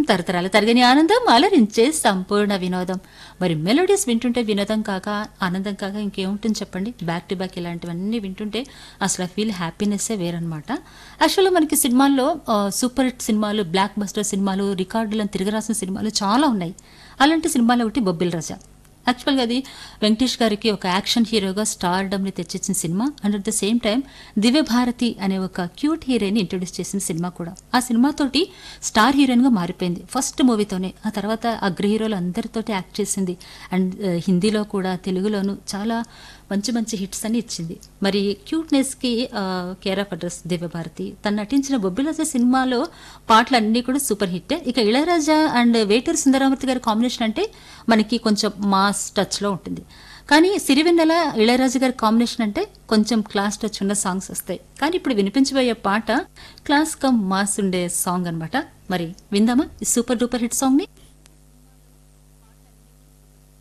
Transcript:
తరతరాల తరగని ఆనందం అలరించే సంపూర్ణ వినోదం మరి మెలోడీస్ వింటుంటే వినోదం కాక ఆనందం కాక ఇంకేముంటుంది చెప్పండి బ్యాక్ టు బ్యాక్ ఇలాంటివన్నీ వింటుంటే అసలు ఆ ఫీల్ హ్యాపీనెస్సే వేరనమాట యాక్చువల్గా మనకి సినిమాల్లో ఆ, సూపర్ హిట్ సినిమాలు బ్లాక్ బస్టర్ సినిమాలు రికార్డులను తిరగరాసిన సినిమాలు చాలా ఉన్నాయి అలాంటి సినిమాలు ఒకటి బొబ్బిల్ రాజా యాక్చువల్గా అది వెంకటేష్ గారికి ఒక యాక్షన్ హీరోగా స్టార్డమ్ని తెచ్చిచ్చిన సినిమా and at the same time Divya Bharati అనే ఒక క్యూట్ హీరోయిన్ ఇంట్రొడ్యూస్ చేసిన సినిమా కూడా ఆ సినిమాతోటి స్టార్ హీరోయిన్గా మారిపోయింది ఫస్ట్ మూవీతోనే ఆ తర్వాత అగ్ర హీరోలు అందరితోటి యాక్ట్ చేసింది అండ్ ఆ, హిందీలో కూడా తెలుగులోను చాలా మంచి మంచి హిట్స్ అని ఇచ్చింది మరి క్యూట్నెస్కి కేర్ ఆఫ్ అడ్రస్ దివ్యభారతి తను నటించిన బొబ్బిలాజ సినిమాలో పాటలు అన్నీ కూడా సూపర్ హిట్ ఇక ఇళయరాజా అండ్ వేటూరు సుందరామూర్తి గారి కాంబినేషన్ అంటే మనకి కొంచెం మాస్ టచ్లో ఉంటుంది కానీ సిరివెన్నెల ఇళయరాజు గారి కాంబినేషన్ అంటే కొంచెం క్లాస్ టచ్ ఉన్న సాంగ్స్ వస్తాయి కానీ ఇప్పుడు వినిపించబోయే పాట క్లాస్ కమ్ మాస్ ఉండే సాంగ్ అన్నమాట మరి విందామా ఈ సూపర్ డూపర్ హిట్ సాంగ్ని